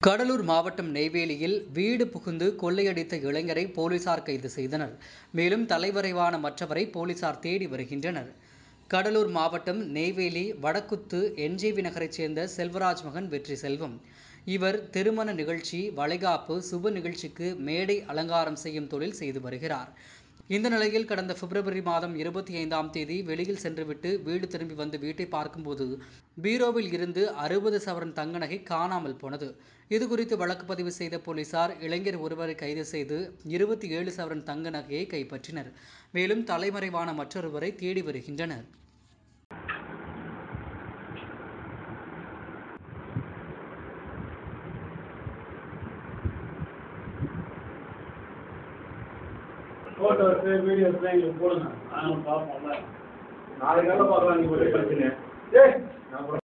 கடலூர் மாவட்டம் நெய்வேலியில் வீடு புகுந்து கொள்ளையடித்த இளைஞரை போலீசார் கைது செய்தனர் மேலும் தலைமறைவான மற்றவரை போலீசார் தேடி வருகின்றனர் கடலூர் மாவட்டம் நெய்வேலி வடக்குத்து என்ஜிவி நகரைச் சேர்ந்த செல்வராஜ் மகன் வெற்றி செல்வம் இவர் திருமண நிகழ்ச்சி வளைகாப்பு சுப நிகழ்ச்சிக்கு மேடை அலங்காரம் செய்யும் தொழில் செய்து வருகிறார் இந்த நிலையில் கடந்த பிப்ரவரி மாதம் இருபத்தி ஐந்தாம் தேதி வெளியில் சென்றுவிட்டு வீடு திரும்பி வந்து வீட்டை பார்க்கும்போது பீரோவில் இருந்து அறுபது சவரன் தங்க நகை காணாமல் போனது இது குறித்து வழக்கு பதிவு செய்த போலீசார் இளைஞர் ஒருவரை கைது செய்து இருபத்தி ஏழு சவரன் தங்க நகையை கைப்பற்றினர் மேலும் தலைமறைவான மற்றொருவரை தேடி வருகின்றனர் ஃபோட்டோஸு வீடியோஸ்லாம் எங்களுக்கு போடுங்க நாங்களும் பார்ப்போம்ல நாளைக்கு காலையில் பார்க்கலாம் நீங்கள் ஒரு பிரச்சனை ஏய் நான்